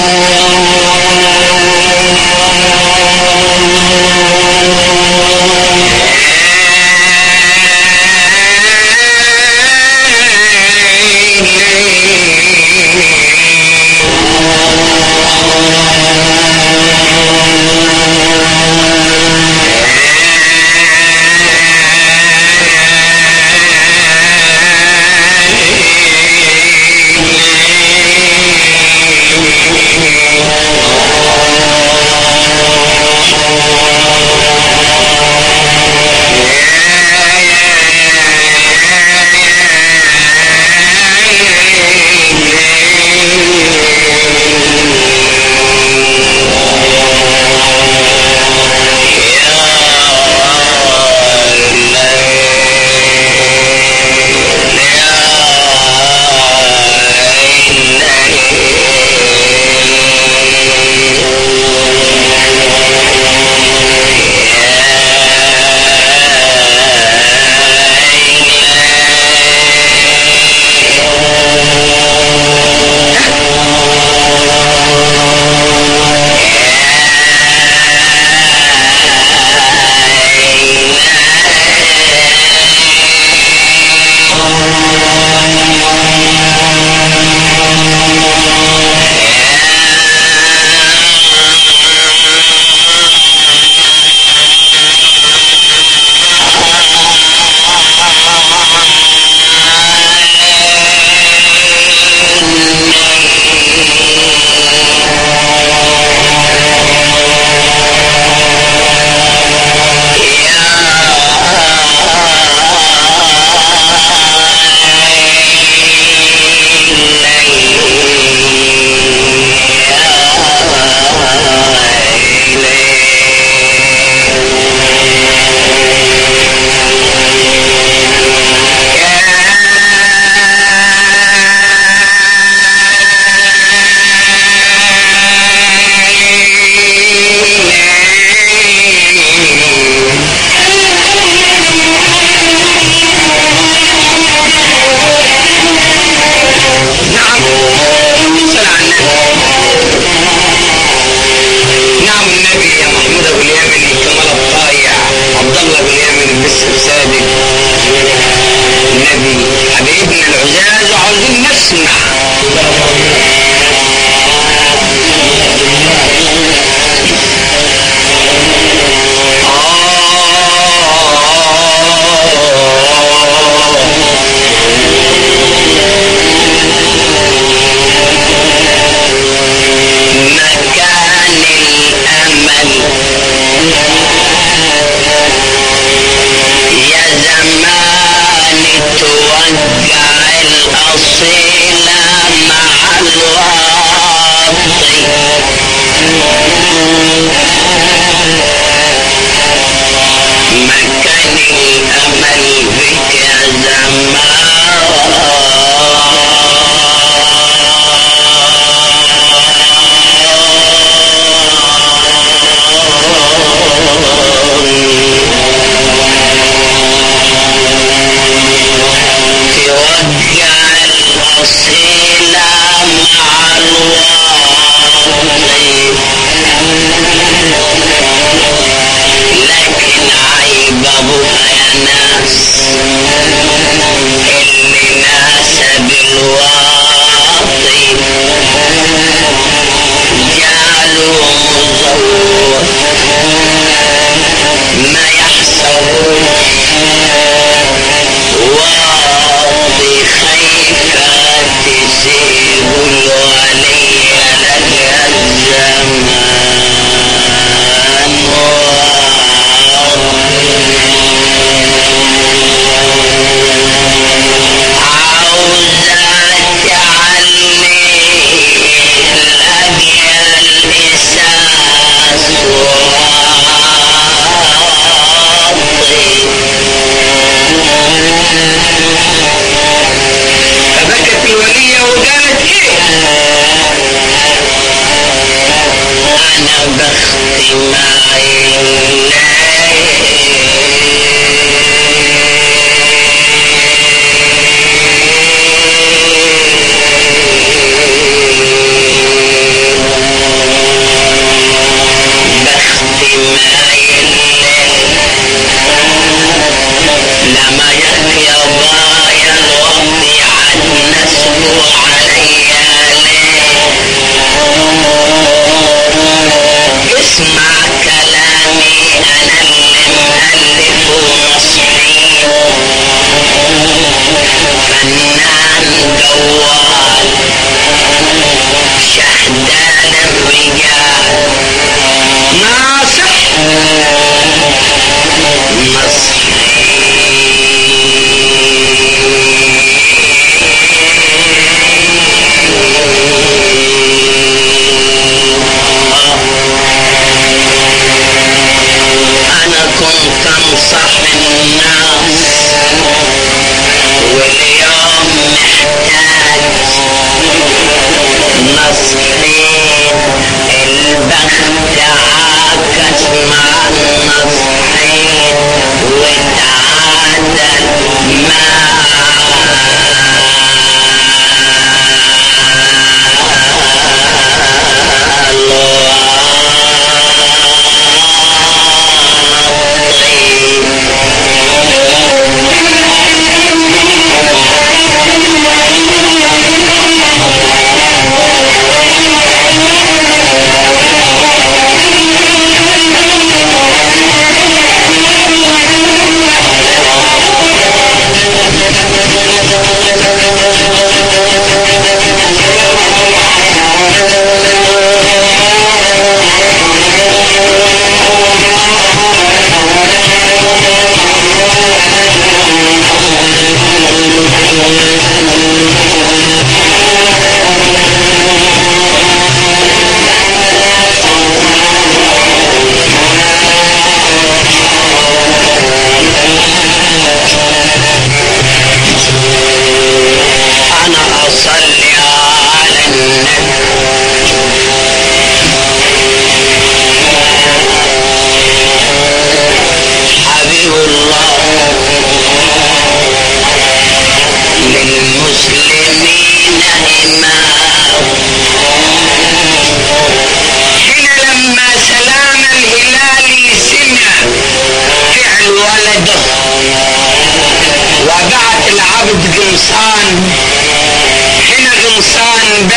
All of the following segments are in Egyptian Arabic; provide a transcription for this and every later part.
Thank you.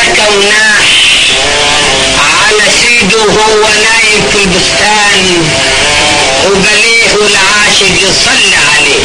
بكى وناح على سيده وهو نايم في البستان وقاليه العاشق يصلي عليه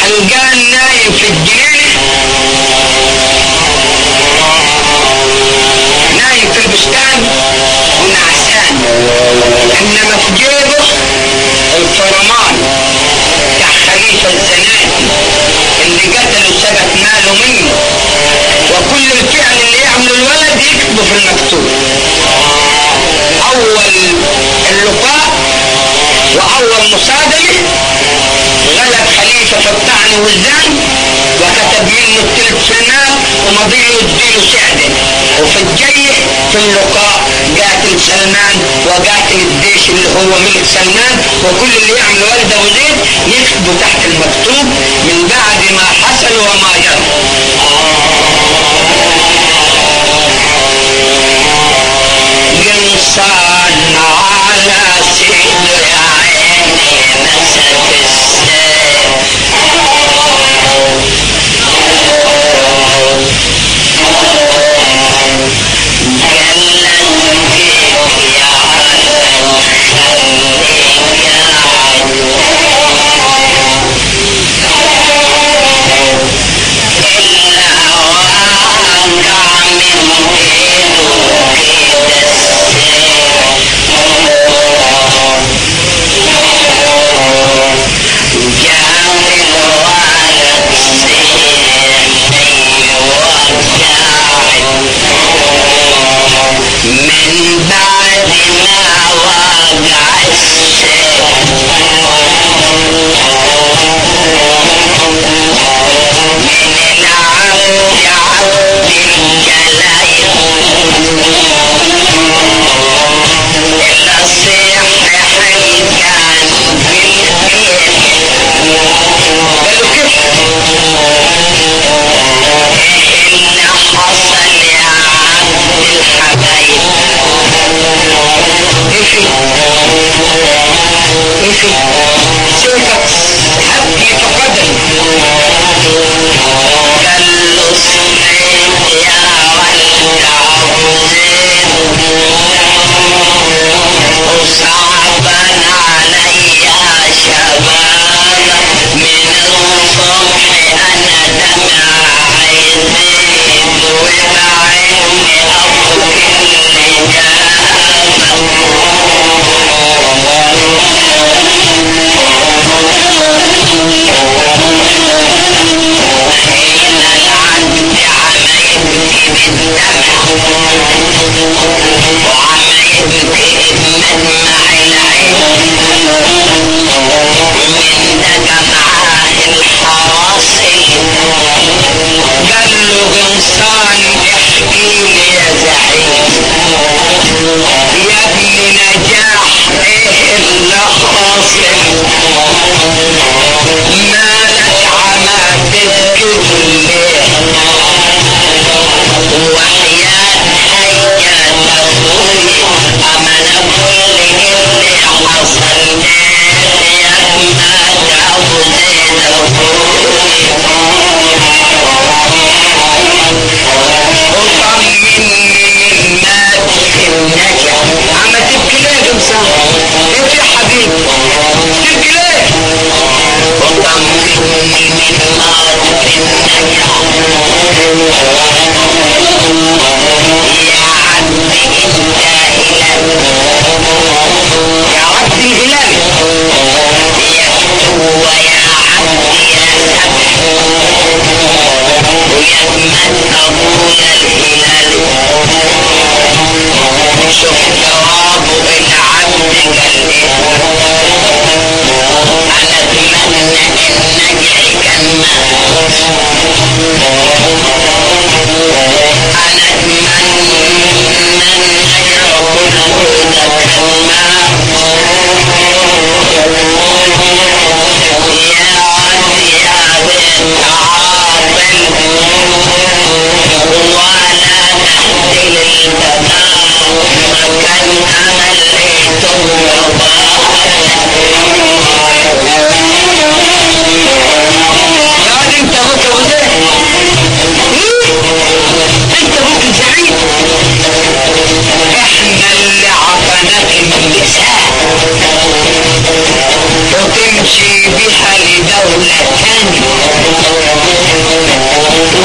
القان نايم في الجنينة نايم في البستان ونعسان انما في جيبه الفرمان بتاع خليفة الزناتي اللي قتله سبت ماله منه وكل الفعل اللي يعمله الولد يكتبه في المكتوب اول اللقاء واول مصادمة غلب خليفة في الطعن والزن وكتب منه التلت في المال ومضيه يديله سعده وفي الجاي في اللقاء قاتل سلمان وقاتل الجيش اللي هو ملك سلمان وكل اللي يعمل ولد ابو زيد يكتبه تحت المكتوب من بعد ما حصل وما جرى قنصان على سيد عيني مسك السيف جلنتك يا عالم خليك يا عالم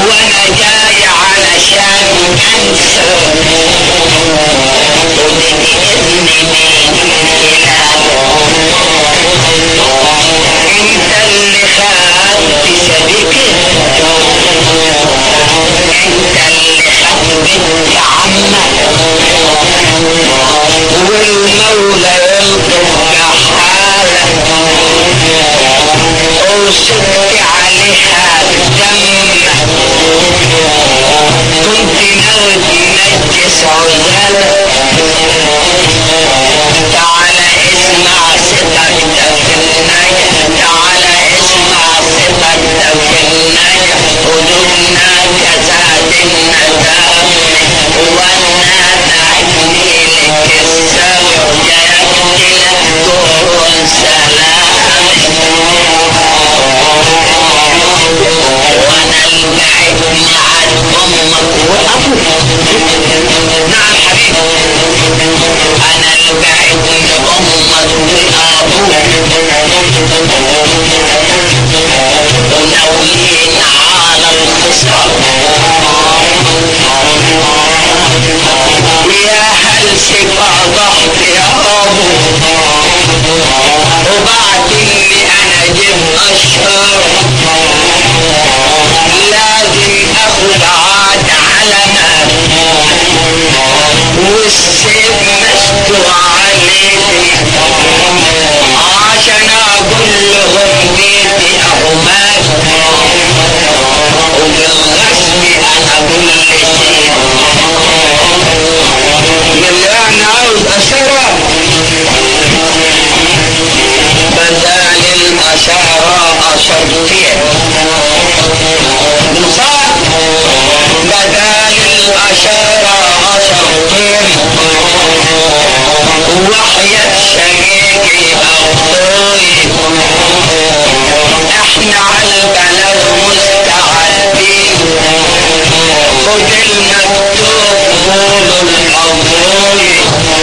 وانا جاي علشان انسى ودي اذن من الهلال انت اللي خدت شريكي انت اللي خدت بنت عمك والمولى يلطف بحالك وصدت عليها بدمك كنت ناوي تنجس عزالك تعالى اسمع صدق دفنك تعالى اسمع صدق دفنك قلوبنا كزاد الندم وانا بعدني لك السبب جايت لك دور سلام وانا البعد مع امك وابوك نعم حبيبي انا البعد امك وابوك وناويين على الخصام يا هل سبا ضحك يا ابو وبعد اللي انا جبت اشهر لازم اخد عاد علامات والسيف مستو عليكي عشان اقول لهم بيتي اهو مات وبالغصب انا كل شيء اللي انا عاوز اشرب بدل الاشارة اشرتين بالصاد بدل الاشارة اشرتين وحياة شريكي اخوي احنا على البلد مستعدين خد المكتوب قولوا الابوي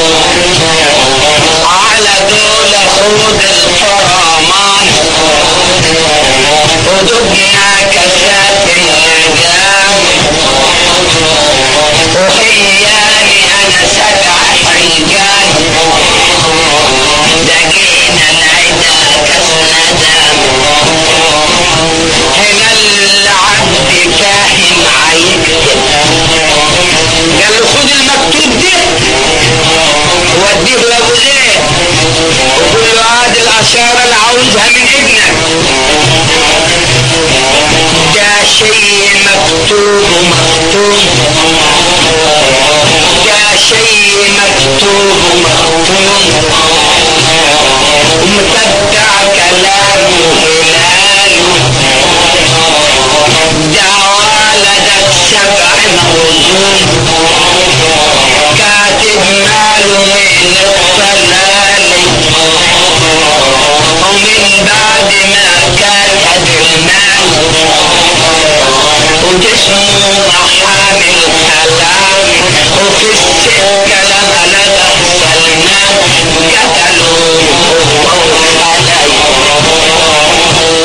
على دول خد الحرمان ودبنا كسات الندام وخيالي انا سبع حيجان لقينا العدا كالندم هنا العبد فاهم عيكتب قال له خد المكتوب ده وديه لابو زيد وقول له هذه الاشاره اللي عاوزها من ابنك ده شيء مكتوب ومختوم ده شيء مكتوب ومختوم ومتبع كلامه هلاله ده ولدك سبع موزون كاتب ماله من الضلال ومن بعد ما كاتب المال وجسمه محامل كلام وفي السكة لما لقى سلمان قتلوه وهو خلايا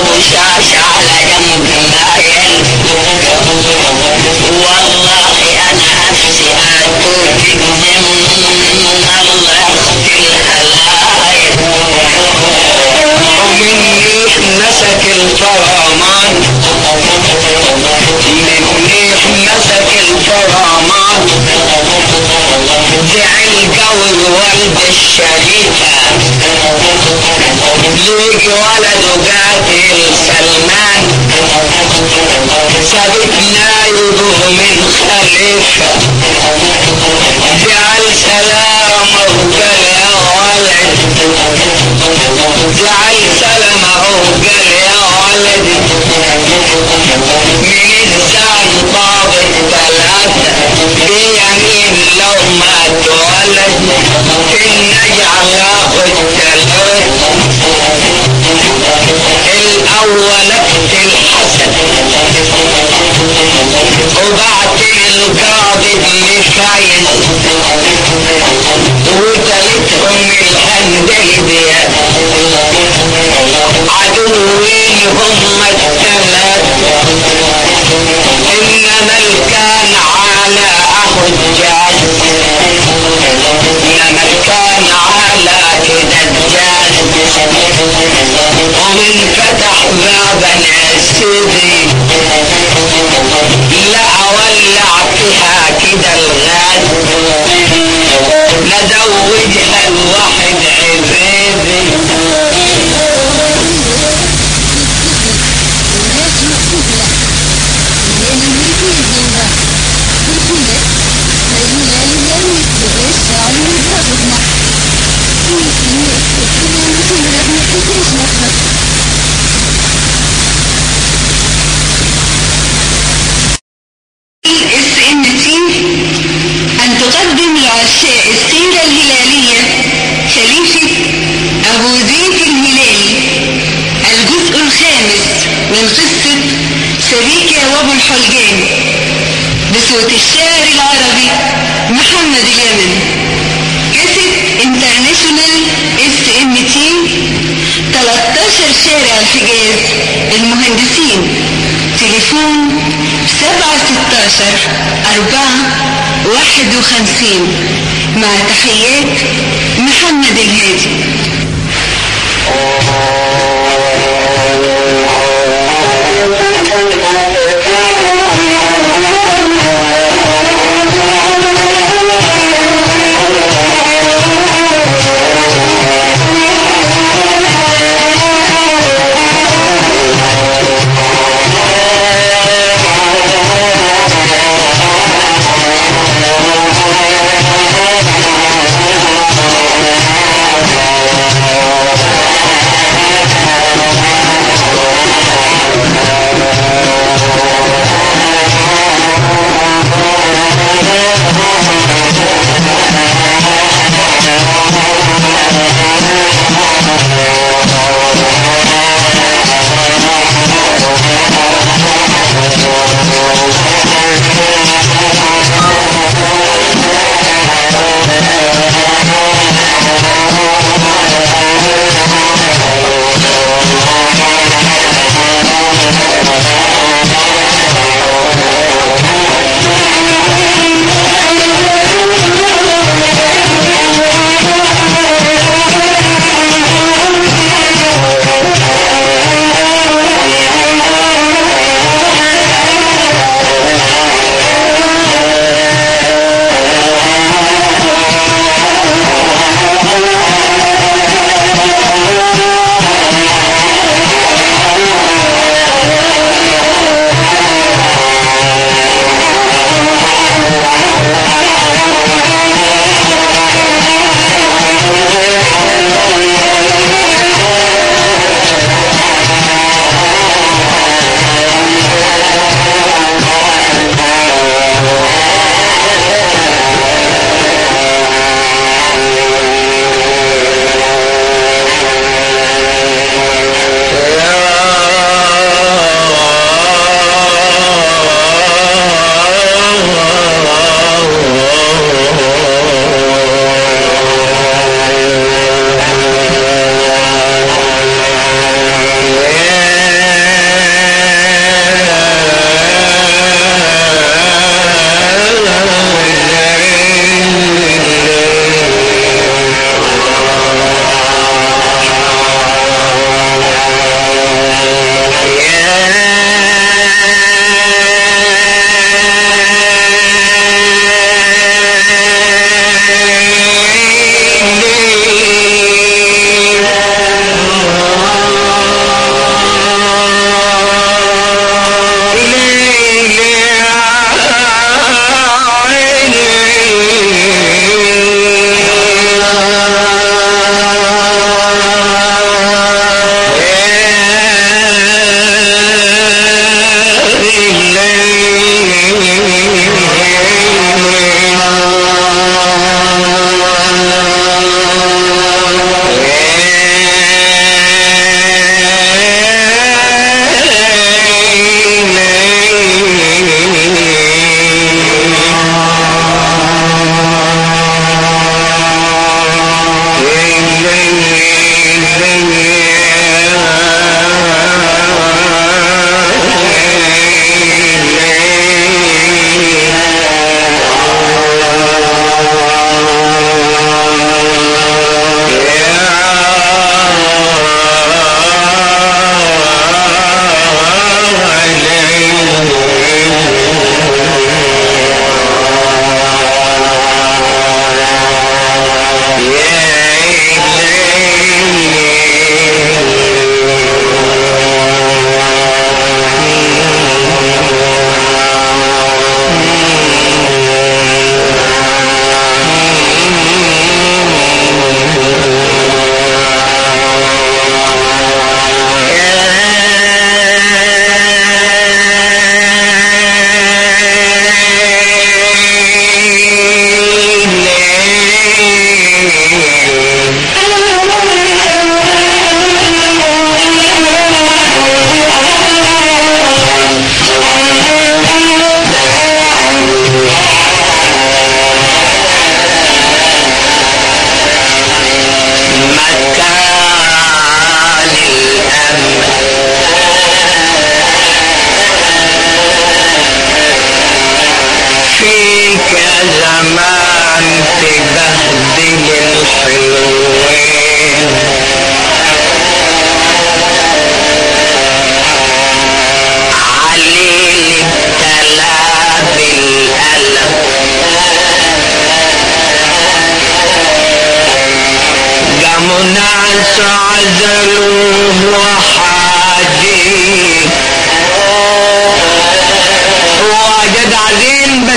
وشاش على جنب مايل والله انا نفسي اتوب الدم الله يخفي الهلايل ومني مسك الفرمان مني مسك الفرمان زعل قوي والد الشريفة ليجي ولده قاتل سلمان سابتنا يبوه من خليفة جعل سلامه وقال يا ولد جعل سلامه وقال يا ولد من الزعل طابت ثلاثة بيمين لو ما تولد إن نجعل ياخد ثلاثة الأول اقتل حسن وبعدين القاضي ابن فايز وتلتهم الهنديبية عدوين هم الثلاث انما الكان على اخو الجاز انما الكان على كده الجاز ومن فتح بابا سيدي لا اولع فيها كده الغاز لزوجها الواحد عبيدي اس ام تي ان تقدم لعشاق السيرة الهلالية خليفة ابو زيد الهلالي الجزء الخامس من قصة سبيكة وابو الحلجان بصوت الشاعر العربي محمد اليمن كاسيت انترناشونال اس ام تي 13 شارع الحجاز المهندسين تليفون 716 4 51 مع تحيات محمد الهادي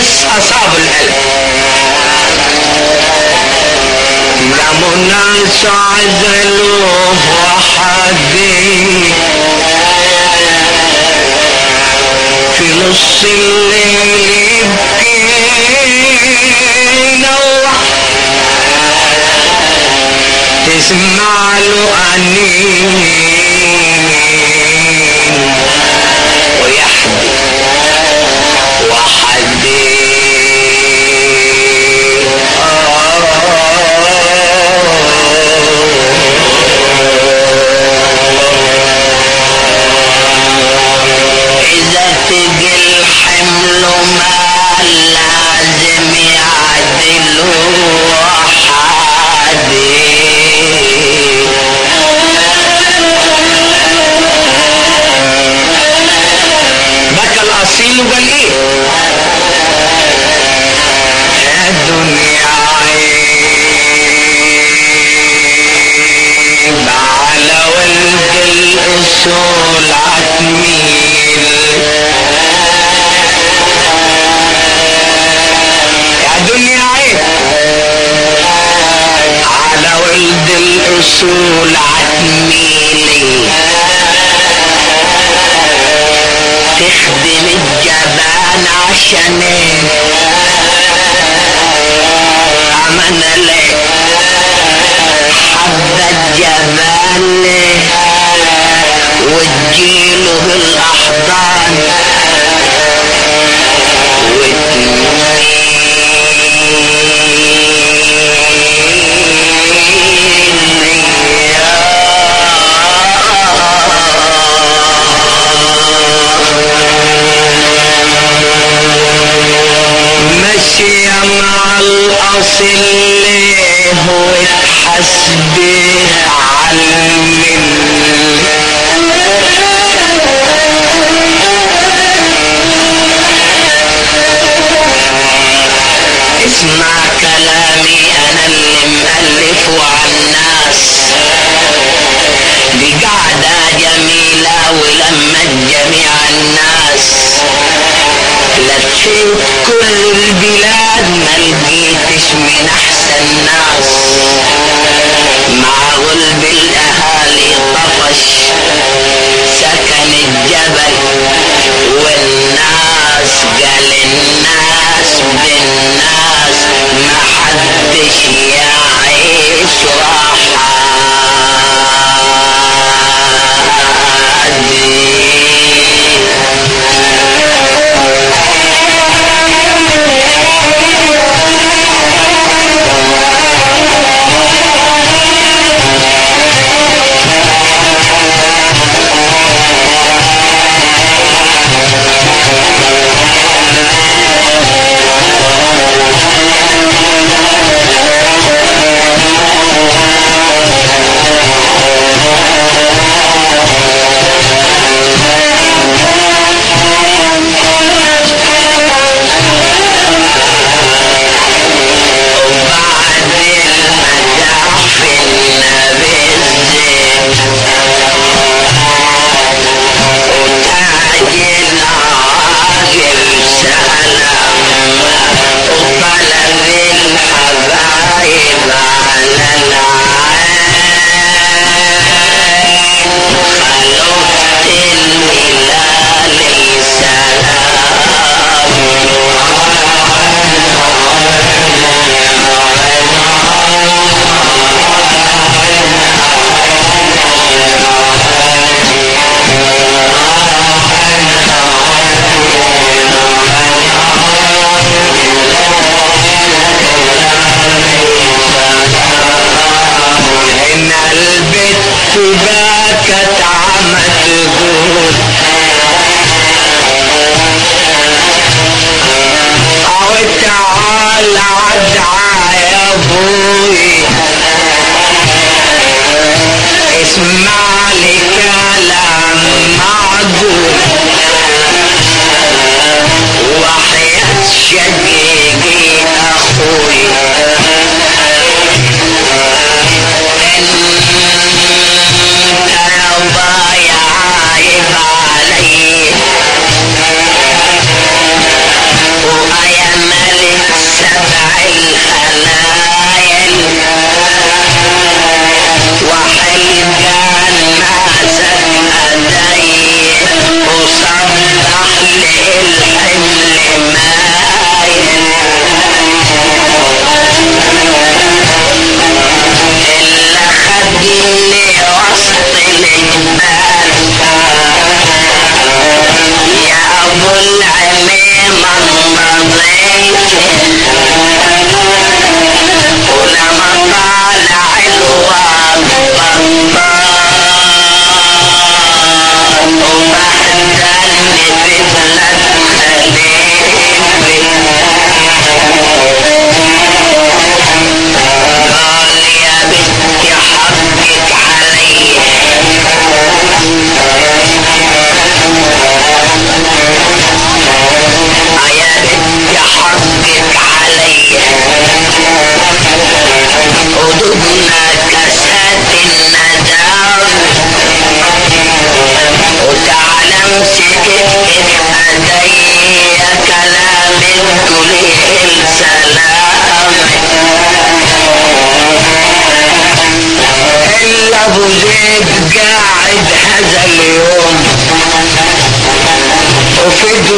ناس اصابوا الالم قاموا ناس عزلوه وحدين في نص الليل يبكي نوح تسمع له أنين ويحدي وحدي إذا تجي الحمل ما لازم يعدلوا حدي بكى الأصيل وقال إيه يا دنيا عيب على ولد الأصول عتميل يا دنيا عيب على ولد الأصول عتميلي تخدم الجبان عشان أمن لك حبة جبان وتجيله الأحضان ماشية مع الأصل ليه وتحسبيه عالمن اسمع كلامي انا اللي مألف وعالناس دي قعدة جميلة ولمت جميع الناس لفيت كل البلاد ما لقيتش من احسن ناس مع غلب الاهالي طفش سكن الجبل والناس قال الناس بالناس ما حدش يعيش راحة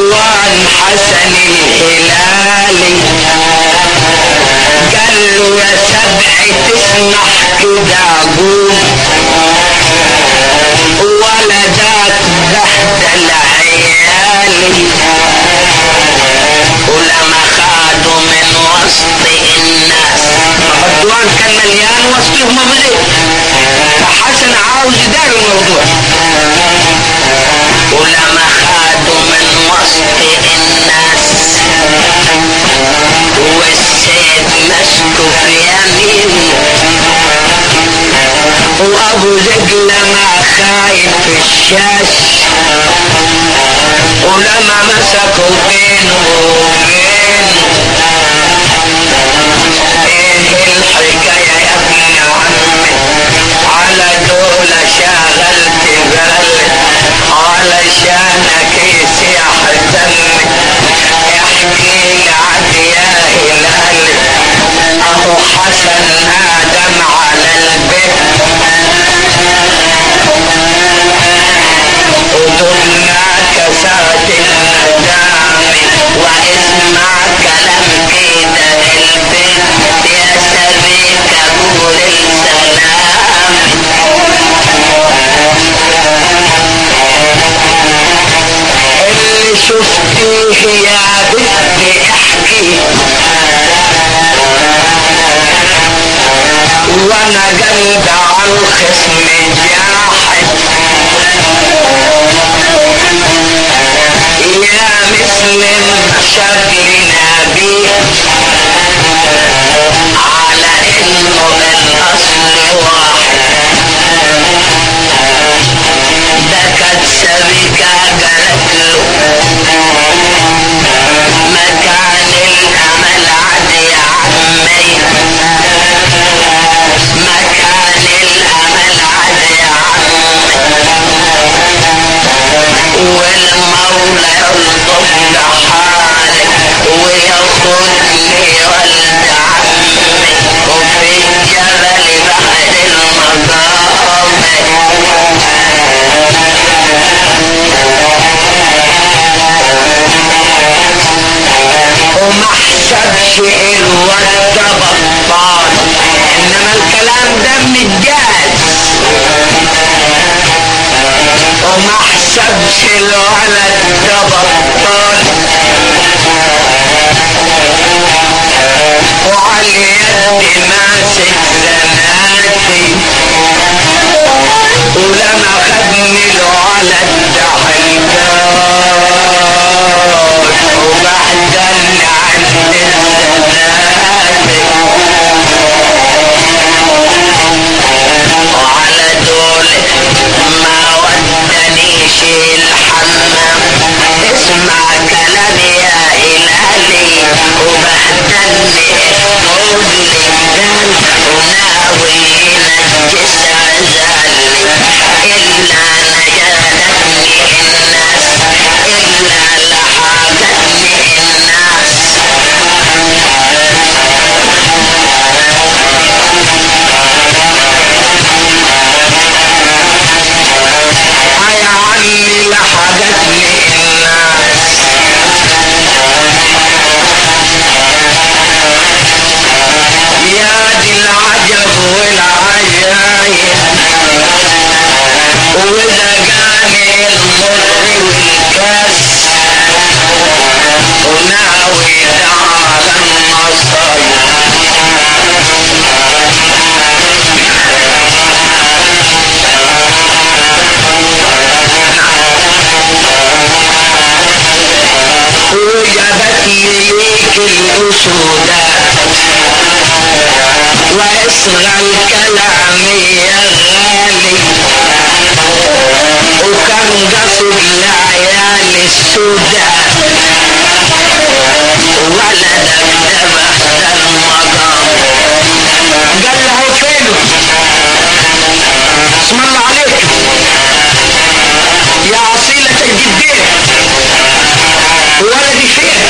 مروان حسن الهلالي قال له يا سبع تسمح كده قوم ولدك بهدل عيالي ولما خادوا من وسط الناس الديوان كان مليان وسطهم ابو زيد فحسن عاوز يدار الموضوع ولما خادوا من وسط الناس والسيد مسكه في يمينه وابو زيد لما خايف في الشاش ولما مسكوا بينه وبين ايه الحكاية يا ابن عمي على دول شغلت بالي علشانك يسيح دمي احكي لي عد يا هلالي اهو حسن ادم على البيت ودمنا كسات الندام واسمع كلام كده البيت يا سبيك قول السلام اللي شفتيه يا بنتي احكي وانا قلب على الخصم جاحد يا مسلم شكلنا بيه على انه الاصل واحد ده كانت سبيكة قالت له مكان الامل عد يا عمي مكان الامل عد يا عمي والمولى يلطف بحالك وياخدني ولد عمي وفي الجبل بعد المقام وما حسبش الواد ده بطال انما الكلام ده متجاز وما حسبش الولد ده بطال وعلى يدي ماسك زناتي ولما خدني الولد ده حيدان وبهدلني عند الزناتي وعلى دول ما ودنيش الحمام اسمع كلامي يا هلالي وبهدلني اسود الجبال وناوي ينجس عزالي إلا نجدتني الناس إلا لحقتني الناس يا عمي لحقتني الناس يا دي العجب والعجايب وزقاني المر والكاس وناوي على النصايب وجبت ليك الأسودات واصغى الكلام يا غالي وكان قصد العيال السوداء ولدك ذبح المقام قال له فينه اسم الله عليك يا أصيلة الجدين ولدي فين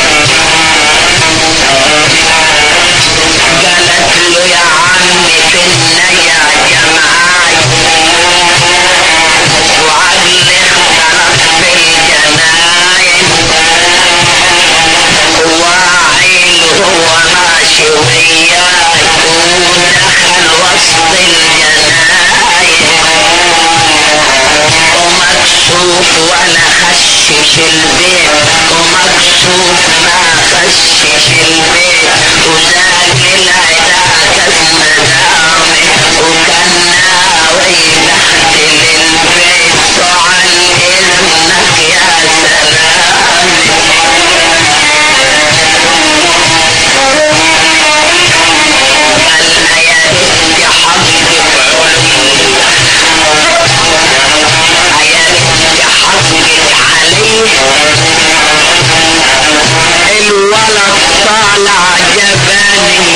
قالت له يا عمي فينا يا جماعي وعقلي اختلط بالجناين البيت ومكشوف ما خشش البيت وزاد العدا كسم دامي وكان ناوي تحت للبيت وعن اذنك يا سلامي قال يا بنتي حظك الولد طالع جباني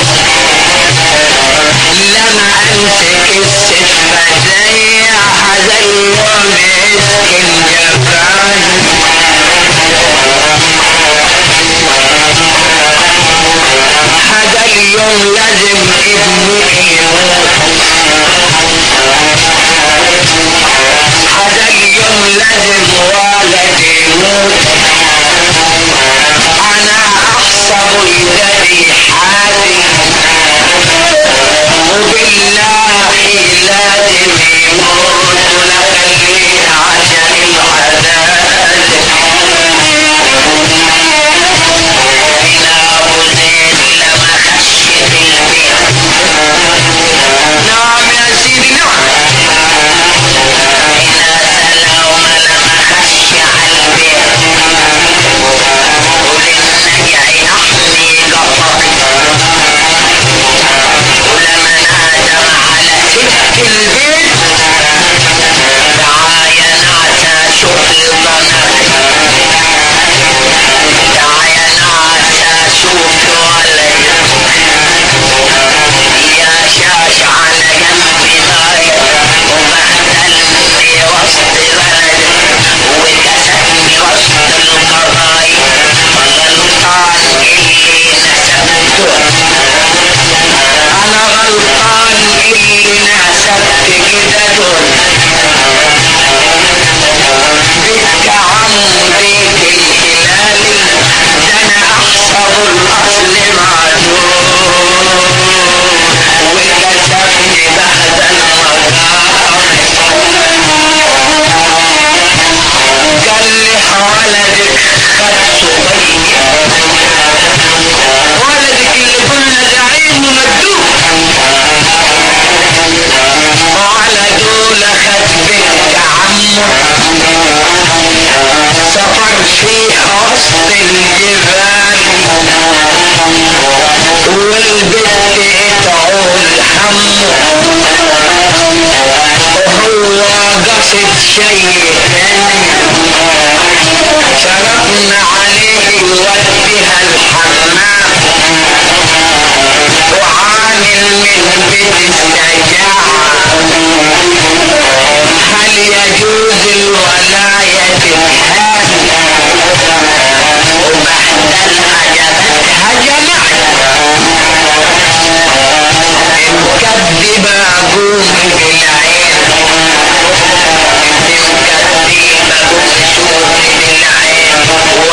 لما امسك السفة هذا اليوم اسكن جباني هذا اليوم لازم ابني يموت هذا اليوم لازم والد يموت انا احسب الذي حالي وبالله لازم يموت ولخليه عشان العذاب الى ابو زيد لما خشت البيت نعم يا سيدي نعم إلى سلام لما خش على البيت وللنجع أحمي قفر ولما نادم على ست البيت تعايا نعسى شوف الضنك تعايا نعسى شوف ولد يا شاش على جنبي ضايع وبهدلني وسط بلد وكسبني وسط القضايا غلطان اللي نسبته انا غلطان اللي نسبت كده دول بنت عم بيت الهلالي ده انا احسب الاصل معدول وكسبني بهدل قال لي ولدك خد صبي ولدك اللي كنا زعيم ومدوه وعلى دول خد بنت عمه سفر فيها وسط الجبال والبنت تعول همه وهو قصد شيء ثاني شرفنا عليه يوديها الحمام وعامل من بيت الشجاعة هل يجوز الولاية الحال وبهدلها جابتها جماعة مكذبة قوم بالعين مكذبة قوم شوف بالعين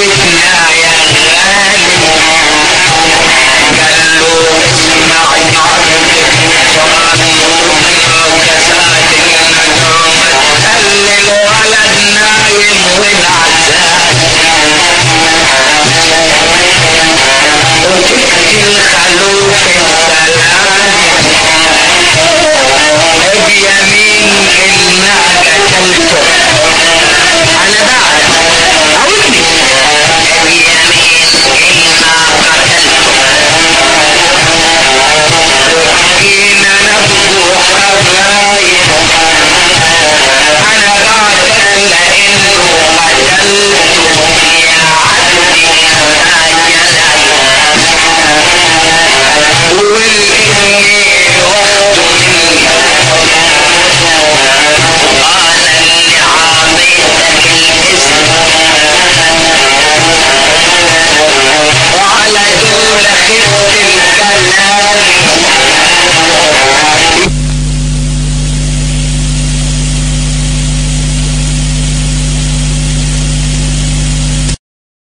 فتنة